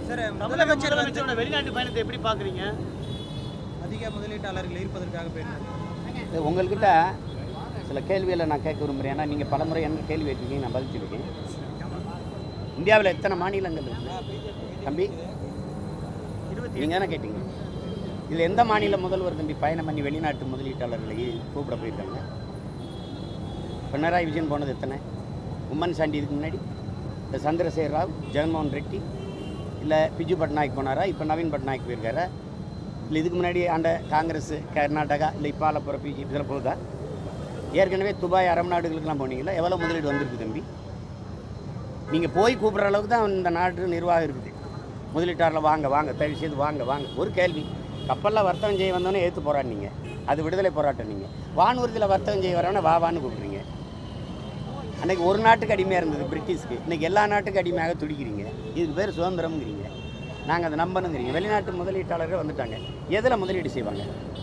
Sir தமிழக முதலமைச்சர் வந்து முதலமைச்சரோட வெளிநாட்டு பயணத்தை எப்படி பாக்குறீங்க அதிக முதலீட்டாளர்கள் ஈர்ப்பதற்காக போயிருக்காங்க இது உங்கள்கிட்ட சில கேள்விகளை நான் கேட்க விரும்புகிறேன் ஏன்னா நீங்கள் பலமுறை என்ன கேள்வி கேட்டிருக்கீங்க நான் பதிச்சிருக்கேன் இந்தியாவில் எத்தனை மாநிலங்கள் இருக்குது தம்பி நீங்கள் தானே கேட்டீங்க இதில் எந்த மாநில முதல்வர் தம்பி பயணம் பண்ணி வெளிநாட்டு முதலீட்டாளர்களை கூப்பிட போயிருக்காங்க பினராயி விஜயன் போனது எத்தனை உம்மன் சாண்டி இதுக்கு முன்னாடி இந்த சந்திரசேகர் ராவ் ஜெகன்மோகன் ரெட்டி இல்லை பிஜு பட்நாயக் போனாரா இப்போ நவீன் பட்நாயக் போயிருக்காரா இல்லை இதுக்கு முன்னாடி ஆண்ட காங்கிரஸ் கர்நாடகா இல்லை இப்போ ஆலப்புற பிஜி இதில் போகுதா ஏற்கனவே துபாய் அரபு நாடுகளுக்கெல்லாம் போனீங்களா எவ்வளோ முதலீடு வந்திருக்கு தம்பி நீங்கள் போய் கூப்பிட்ற அளவுக்கு தான் இந்த நாட்டு நிர்வாகம் இருக்குது முதலீட்டாளர் வாங்க வாங்க தயவு செய்து வாங்க வாங்க ஒரு கேள்வி கப்பலில் வர்த்தகம் செய்ய வந்தோன்னே ஏற்று போராடினீங்க அது விடுதலை போராட்டம் நீங்கள் வானூர்தியில் வர்த்தகம் செய்ய வரவனே வா வான்னு கூப்பிட்றீங்க அன்னைக்கு ஒரு நாட்டுக்கு அடிமையாக இருந்தது பிரிட்டிஷ்க்கு இன்னைக்கு எல்லா நாட்டுக்கும் அடிமையாக துடிக்கிறீங்க இதுக்கு பேர் சுதந்திரம்ங்கிறீங்க நாங்கள் அதை நம்பணுங்கிறீங்க வெளிநாட்டு முதலீட்டாளர்கள் வந்துட்டாங்க எதில் முதலீடு செய்வாங்க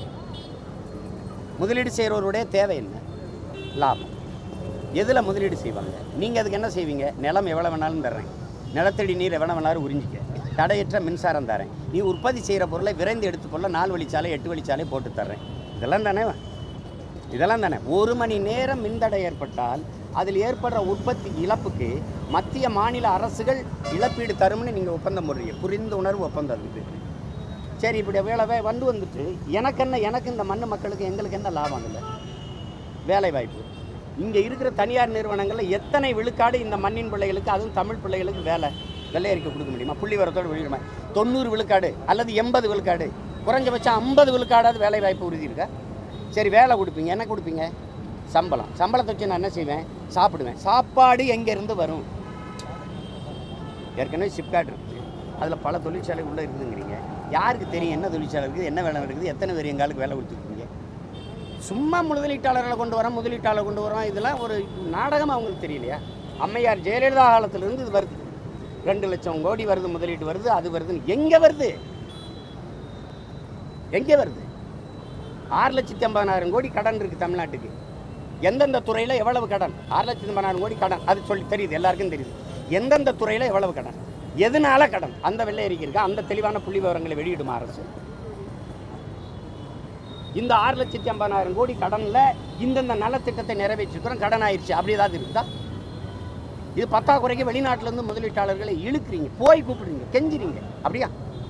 முதலீடு செய்கிறவருடைய தேவை என்ன லாபம் எதில் முதலீடு செய்வாங்க நீங்கள் அதுக்கு என்ன செய்வீங்க நிலம் எவ்வளோ வேணாலும் தர்றேன் நிலத்தடி நீர் எவ்வளோ வேணாலும் உறிஞ்சிக்க தடையற்ற மின்சாரம் தரேன் நீ உற்பத்தி செய்கிற பொருளை விரைந்து எடுத்துக்கொள்ள நாலு வழிச்சாலை எட்டு வழிச்சாலை போட்டு தர்றேன் இதெல்லாம் தானே இதெல்லாம் தானே ஒரு மணி நேரம் மின்தடை ஏற்பட்டால் அதில் ஏற்படுற உற்பத்தி இழப்புக்கு மத்திய மாநில அரசுகள் இழப்பீடு தரும்னு நீங்கள் ஒப்பந்தம் போடுறீங்க புரிந்த உணர்வு ஒப்பந்தம் இது சரி இப்படி வேலை வந்து வந்துட்டு எனக்கு என்ன எனக்கு இந்த மண்ணு மக்களுக்கு எங்களுக்கு என்ன லாபம் இல்லை வேலை வாய்ப்பு இங்கே இருக்கிற தனியார் நிறுவனங்களில் எத்தனை விழுக்காடு இந்த மண்ணின் பிள்ளைகளுக்கு அதுவும் தமிழ் பிள்ளைகளுக்கு வேலை வெள்ளை அறிக்கை கொடுக்க முடியுமா புள்ளி வரத்தோடு வெளியிடுமா தொண்ணூறு விழுக்காடு அல்லது எண்பது விழுக்காடு குறைஞ்சபட்சம் ஐம்பது விழுக்காடாவது வேலை வாய்ப்பு உறுதி இருக்கா சரி வேலை கொடுப்பீங்க என்ன கொடுப்பீங்க சம்பளம் சம்பளத்தை வச்சு நான் என்ன செய்வேன் சாப்பிடுவேன் சாப்பாடு எங்கேருந்து வரும் ஏற்கனவே சிப்காட் இருக்குது அதில் பல தொழிற்சாலை உள்ளே இருக்குதுங்கிறீங்க யாருக்கு தெரியும் என்ன தொழிற்சாலை இருக்குது என்ன வேலை இருக்குது எத்தனை பேர் எங்காலுக்கு வேலை கொடுத்துருக்கீங்க சும்மா முதலீட்டாளர்களை கொண்டு வரோம் முதலீட்டாளர் கொண்டு வரோம் இதெல்லாம் ஒரு நாடகம் அவங்களுக்கு தெரியலையா அம்மையார் ஜெயலலிதா காலத்திலிருந்து இது வருது ரெண்டு லட்சம் கோடி வருது முதலீட்டு வருது அது வருதுன்னு எங்கே வருது எங்கே வருது ஆறு லட்சத்தி ஐம்பதாயிரம் கோடி கடன் இருக்குது தமிழ்நாட்டுக்கு எந்தெந்த துறையில் எவ்வளவு கடன் ஆறு லட்சத்தி ஐம்பதாயிரம் கோடி கடன் அது சொல்லி தெரியுது எல்லாருக்கும் தெரியுது எந்தெந்த துறையில் எவ்வளவு கடன் எதனால கடன் அந்த வெள்ளை அறிக்கை இருக்கா அந்த தெளிவான புள்ளி விவரங்களை வெளியிடுமா அரசு இந்த ஆறு லட்சத்தி ஐம்பதாயிரம் கோடி கடனில் இந்தந்த நலத்திட்டத்தை நிறைவேற்றிருக்கிறோம் கடன் ஆயிடுச்சு அப்படி ஏதாவது இருக்குதா இது பத்தாக்குறைக்கு வெளிநாட்டிலேருந்து முதலீட்டாளர்களை இழுக்கிறீங்க போய் கூப்பிடுறீங்க கெஞ்சுறீங்க அப்படியா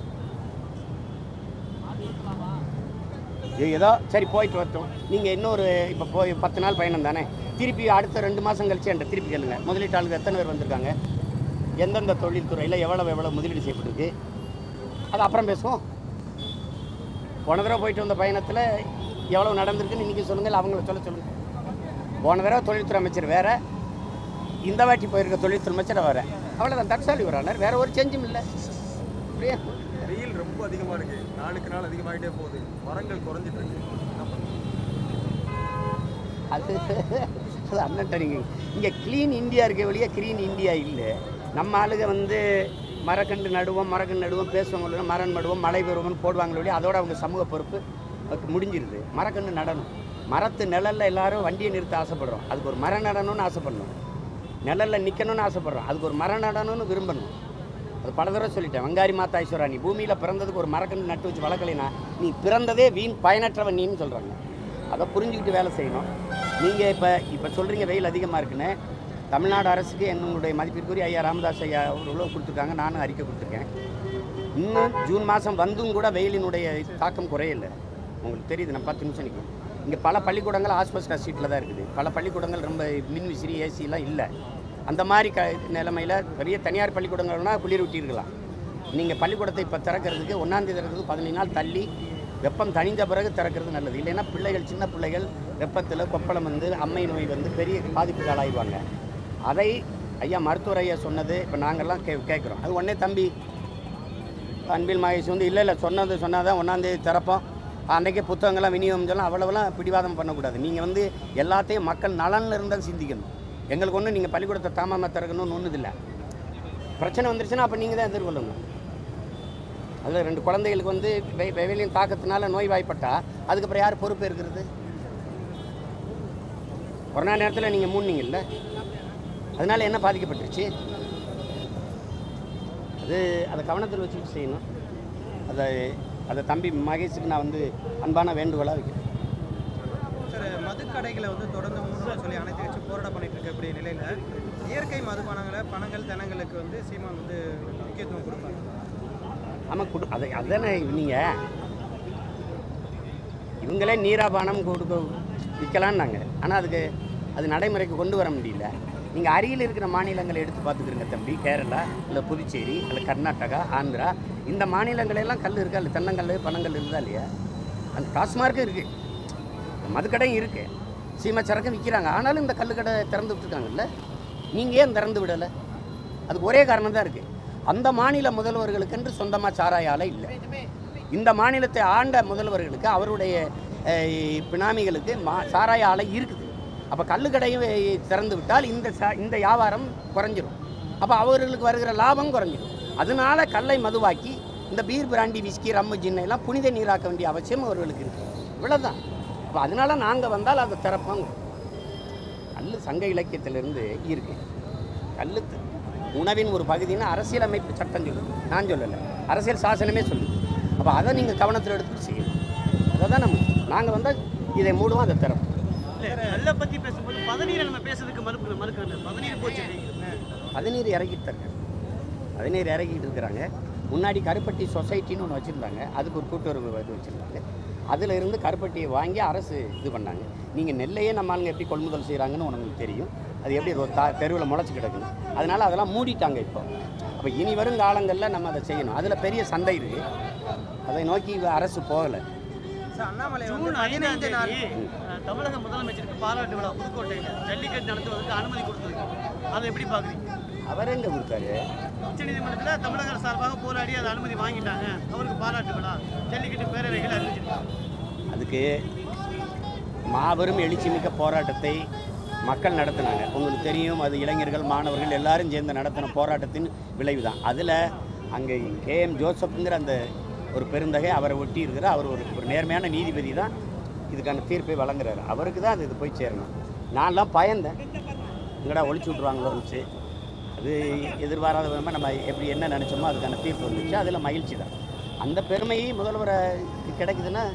இது ஏதோ சரி போயிட்டு வரட்டும் நீங்கள் இன்னொரு இப்போ போய் பத்து நாள் பயணம் தானே திருப்பி அடுத்த ரெண்டு மாதம் கழிச்சு என்கிட்ட திருப்பி கேளுங்க முதலீட்டாளர்கள் எத்தனை பேர் வந்திருக்காங்க எந்தெந்த தொழில்துறையில் எவ்வளவு எவ்வளவு முதலீடு செய்யப்பட்டிருக்கு அது அப்புறம் பேசுவோம் போன தடவை போயிட்டு வந்த பயணத்தில் எவ்வளவு நடந்திருக்குன்னு இன்றைக்கி சொல்லுங்கள் இல்லை அவங்கள சொல்ல சொல்லுங்கள் போன தடவை தொழில்துறை அமைச்சர் வேற இந்த வாட்டி போயிருக்க தொழில்துறை அமைச்சர் வேற அவ்வளோதான் தற்சாலி ஒரு ஆளர் வேற ஒரு சேஞ்சும் இல்லை அப்படியே வெயில் ரொம்ப அதிகமா இருக்கு நாளுக்கு நாள் அதிகமாயிட்டே போகுது மரங்கள் குறைஞ்சிட்டு இருக்கு என்ன பண்றது? அது அது அண்ணன்ட்ட நீங்கள் இங்கே க்ளீன் இந்தியா இருக்க வழியே க்ளீன் இந்தியா இல்லை நம்ம ஆளுங்க வந்து மரக்கன்று நடுவோம் மரக்கன்று நடுவோம் பேசுவாங்க இல்லைன்னா மரம் நடுவோம் மழை பெறுவோம்னு போடுவாங்களே ஒழிய அதோட அவங்க சமூக பொறுப்பு அதுக்கு முடிஞ்சிருது மரக்கன்று நடணும் மரத்து நிழல்ல எல்லாரும் வண்டியை நிறுத்த ஆசைப்படுறோம் அதுக்கு ஒரு மரம் நடணும்னு ஆசைப்படணும் நிழல்ல நிற்கணும்னு ஆசைப்படுறோம் அதுக்கு ஒரு மரம் நடணும்னு விரும்பணும் அது பல தடவை சொல்லிட்டேன் வங்காரி மாதா ஈஸ்வரா நீ பூமியில் பிறந்ததுக்கு ஒரு மரக்கன்று நட்டு வச்சு வளர்க்கலைனா நீ பிறந்ததே வீண் பயனற்றவன் நீன்னு சொல்கிறாங்க அதை புரிஞ்சுக்கிட்டு வேலை செய்யணும் நீங்கள் இப்போ இப்போ சொல்கிறீங்க வெயில் அதிகமாக இருக்குன்னு தமிழ்நாடு அரசுக்கு என்னுடைய மதிப்பிற்குரிய ஐயா ராமதாஸ் ஐயா அவர்களும் கொடுத்துருக்காங்க நானும் அறிக்கை கொடுத்துருக்கேன் இன்னும் ஜூன் மாதம் வந்தும் கூட வெயிலினுடைய தாக்கம் குறையல உங்களுக்கு தெரியுது நான் பத்து நிமிஷம் நிற்கும் இங்கே பல பள்ளிக்கூடங்கள் ஆஸ்பஸ்டா சீட்டில் தான் இருக்குது பல பள்ளிக்கூடங்கள் ரொம்ப மின் விசிறி ஏசிலாம் இல்லை அந்த மாதிரி க நிலைமையில் பெரிய தனியார் பள்ளிக்கூடங்கள்னால் குளிர் விட்டிருக்கலாம் நீங்கள் பள்ளிக்கூடத்தை இப்போ திறக்கிறதுக்கு ஒன்றாந்தேதி திறக்கிறதுக்கு பதினஞ்சு நாள் தள்ளி வெப்பம் தணிந்த பிறகு திறக்கிறது நல்லது இல்லைன்னா பிள்ளைகள் சின்ன பிள்ளைகள் வெப்பத்தில் கொப்பளம் வந்து அம்மை நோய் வந்து பெரிய பாதிப்புக்கு ஆளாயிடுவாங்க அதை ஐயா மருத்துவர் ஐயா சொன்னது இப்போ நாங்கள்லாம் கே கேட்குறோம் அது உடனே தம்பி அன்பில் மகேஷ் வந்து இல்லை இல்லை சொன்னது சொன்னாதான் ஒன்றாந்தேதி திறப்போம் அன்றைக்கே புத்தகங்கள்லாம் விநியோகம் சொல்லலாம் அவ்வளவுலாம் பிடிவாதம் பண்ணக்கூடாது நீங்கள் வந்து எல்லாத்தையும் மக்கள் நலனில் இருந்தால் சிந்திக்கணும் எங்களுக்கு ஒன்றும் நீங்கள் பள்ளிக்கூடத்தை தாமாமல் திறக்கணும்னு ஒன்றும் இல்லை பிரச்சனை வந்துருச்சுன்னா அப்போ நீங்கள் தான் எதிர்கொள்ளணும் அதில் ரெண்டு குழந்தைகளுக்கு வந்து வெ வெயிலின் தாக்கத்தினால நோய் வாய்ப்பட்டா அதுக்கப்புறம் யார் பொறுப்பு இருக்கிறது கொரோனா நேரத்தில் நீங்கள் மூணுனீங்கல்ல அதனால என்ன பாதிக்கப்பட்டுருச்சு அது அதை கவனத்தில் வச்சுட்டு செய்யணும் அதை அதை தம்பி மகேஷுக்கு நான் வந்து அன்பான வேண்டுகோளாக வைக்கிறேன் சார் மதுக்கடைகளை வந்து தொடர்ந்து மூடணும்னு சொல்லி அனைத்து கட்சி போராட்டம் பண்ணிட்டு இருக்க இப்படி நிலையில இயற்கை மதுபானங்களை பணங்கள் தனங்களுக்கு வந்து சீமான் வந்து முக்கியத்துவம் கொடுப்பாங்க ஆமாம் கொடு அதை அதானே நீங்கள் இவங்களே நீராபானம் கொடுக்க விற்கலான்னாங்க ஆனால் அதுக்கு அது நடைமுறைக்கு கொண்டு வர முடியல நீங்கள் அருகில் இருக்கிற மாநிலங்களை எடுத்து பார்த்துக்கிறங்க தம்பி கேரளா இல்லை புதுச்சேரி இல்லை கர்நாடகா ஆந்திரா இந்த மாநிலங்களெல்லாம் கல் இருக்கா இல்லை தென்னங்கல் பனங்கல் இருக்குதா இல்லையா அந்த டாஸ்மார்க்கும் இருக்குது மதுக்கடையும் இருக்குது சீமச்சரக்கும் விற்கிறாங்க ஆனாலும் இந்த கல்லுக்கடை திறந்து விட்டுருக்காங்கல்ல நீங்கள் ஏன் திறந்து விடலை அதுக்கு ஒரே காரணம் தான் இருக்குது அந்த மாநில முதல்வர்களுக்கென்று சொந்தமாக சாராய ஆலை இல்லை இந்த மாநிலத்தை ஆண்ட முதல்வர்களுக்கு அவருடைய அஹ், பினாமிகளுக்கு மா சாராய ஆலை இருக்குது அப்போ கல்லுக்கடையும் திறந்து விட்டால் இந்த சா இந்த வியாபாரம் குறைஞ்சிரும் அப்போ அவர்களுக்கு வருகிற லாபம் குறைஞ்சிரும் அதனால கல்லை மதுவாக்கி இந்த பீர் பிராண்டி விஸ்கி ரம்மு ஜின்னை எல்லாம் புனித நீராக்க வேண்டிய அவசியம் அவர்களுக்கு இருக்குது இவ்வளோதான் அப்போ அதனால நாங்கள் வந்தால் அதை திறப்பாங்க கல் சங்க இலக்கியத்திலிருந்து இருக்கு கல் த- உணவின் ஒரு பகுதின்னு அரசியலமைப்பு சட்டம் சொல்லுது நான் சொல்லலை அரசியல் சாசனமே சொல்லுது அப்போ அதை நீங்கள் கவனத்தில் எடுத்துட்டு செய்யணும் அதை தான் நம்ம நாங்கள் வந்தால் இதை மூடுவோம் அதை திறப்போம் இல்ல கல்லை பத்தி பேசும்போது பதநீரை நம்ம பேசுறதுக்கு மறுப்பு மறுக்கணும் பதநீர் போச்சு அப்படிங்கிறது. பதினீர் இறக்கிட்டு இருக்காங்க பதினீர் இறக்கிட்டு இருக்கிறாங்க முன்னாடி கருப்பட்டி சொசைட்டின்னு ஒன்று வச்சுருந்தாங்க அதுக்கு ஒரு கூட்டுறவு இது வச்சுருந்தாங்க அதில் இருந்து கருப்பட்டியை வாங்கி அரசு இது பண்ணாங்க நீங்கள் நெல்லையே நம்ம ஆளுங்க எப்படி கொள்முதல் செய்கிறாங்கன்னு உங்களுக்கு தெரியும் அது எப்படி ஒரு தா தெருவில் முளைச்சி கிடக்குது அதனால் அதெல்லாம் மூடிட்டாங்க இப்போ அப்போ இனி வரும் காலங்களில் நம்ம அதை செய்யணும் அதில் பெரிய சந்தை இருக்குது அதை நோக்கி அரசு போகலை சார் அண்ணாமலை வந்து ஜூன் ஐந்தாம் பதினைந்து நாள் தேதி அஹ், தமிழக முதலமைச்சருக்கு பாராட்டு விழா புதுக்கோட்டையில் ஜல்லிக்கட்டு நடத்துவதற்கு அனுமதி கொடுத்துருக்கு அதை எப்படி பாக்குறீங்க அவர் எங்கே கொடுத்தாரு உச்சநீதிமன்றத்தில் தமிழக அரசு சார்பாக போராடி அதை அனுமதி வாங்கிட்டாங்க அவருக்கு பாராட்டு விழா ஜல்லிக்கட்டு பேரவைகள் அறிவிச்சிருக்காங்க அதுக்கு மாபெரும் எழுச்சிமிக்க போராட்டத்தை மக்கள் நடத்தினாங்க உங்களுக்கு தெரியும் அது இளைஞர்கள் மாணவர்கள் எல்லாரும் சேர்ந்து நடத்தின போராட்டத்தின் விளைவு தான் அதில் அங்கே கேஎம் ஜோசப்ங்கிற அந்த ஒரு பெருந்தகை அவரை ஒட்டி இருக்கிற அவர் ஒரு ஒரு நேர்மையான நீதிபதி தான் இதுக்கான தீர்ப்பை வழங்குறாரு அவருக்கு தான் அது இது போய் சேரணும் நான்லாம் பயந்தேன் எங்கடா ஒழிச்சு விட்ருவாங்களோ இருந்துச்சு அது எதிர்பாராத விதமாக நம்ம எப்படி என்ன நினச்சோமோ அதுக்கான தீர்ப்பு வந்துச்சு அதில் மகிழ்ச்சி தான் அந்த பெருமை முதல்வரை கிடைக்குதுன்னா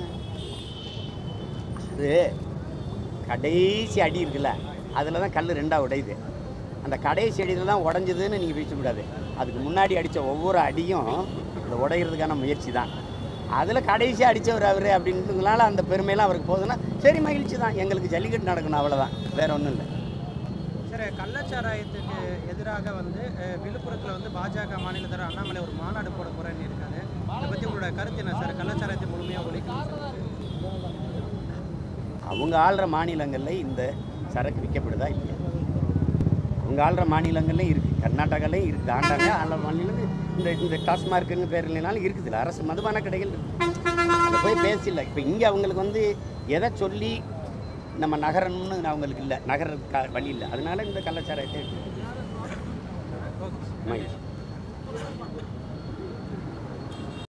அது கடைசி அடி இருக்குல்ல அதில் தான் கல் ரெண்டாக உடையுது அந்த கடைசி அடியில் தான் உடஞ்சதுன்னு நீங்கள் பேசக்கூடாது அதுக்கு முன்னாடி அடித்த ஒவ்வொரு அடியும் அந்த உடையிறதுக்கான முயற்சி தான் அதில் கடைசி அடித்தவர் அவர் அப்படின்றதுனால அந்த பெருமையெல்லாம் அவருக்கு போகுதுன்னா சரி மகிழ்ச்சி தான் எங்களுக்கு ஜல்லிக்கட்டு நடக்கணும் அவ்வளோதான் வேற ஒன்றும் இல்லை சார் கள்ளச்சாராயத்துக்கு எதிராக வந்து அஹ், விழுப்புரத்தில் வந்து பாஜக மாநில தலைவர் அண்ணாமலை ஒரு மாநாடு போட போறேன்னு இருக்காரு இதை பற்றி உங்களோட கருத்து என்ன சார் கள்ளச்சாராயத்தை முழுமையாக ஒழிக்கணும் அவங்க ஆள்ற மாநிலங்களில் இந்த சரக்கு விற்கப்படுதா இல்லையா அவங்க ஆள்ற மாநிலங்கள்லையும் இருக்குது கர்நாடகாலையும் இருக்குது ஆண்டாங்க ஆள்ற மாநிலங்கள் இந்த இந்த டாஸ்மார்க்குன்னு பேர் இல்லைனாலும் இருக்குதுல்ல அரசு மதுபான கடைகள் இருக்கு அதை போய் பேசல இப்போ இங்கே அவங்களுக்கு வந்து எதை சொல்லி நம்ம நகரணும்னு அவங்களுக்கு இல்லை நகர க வழி இல்லை அதனால இந்த கள்ளச்சாராயத்தை மகிழ்ச்சி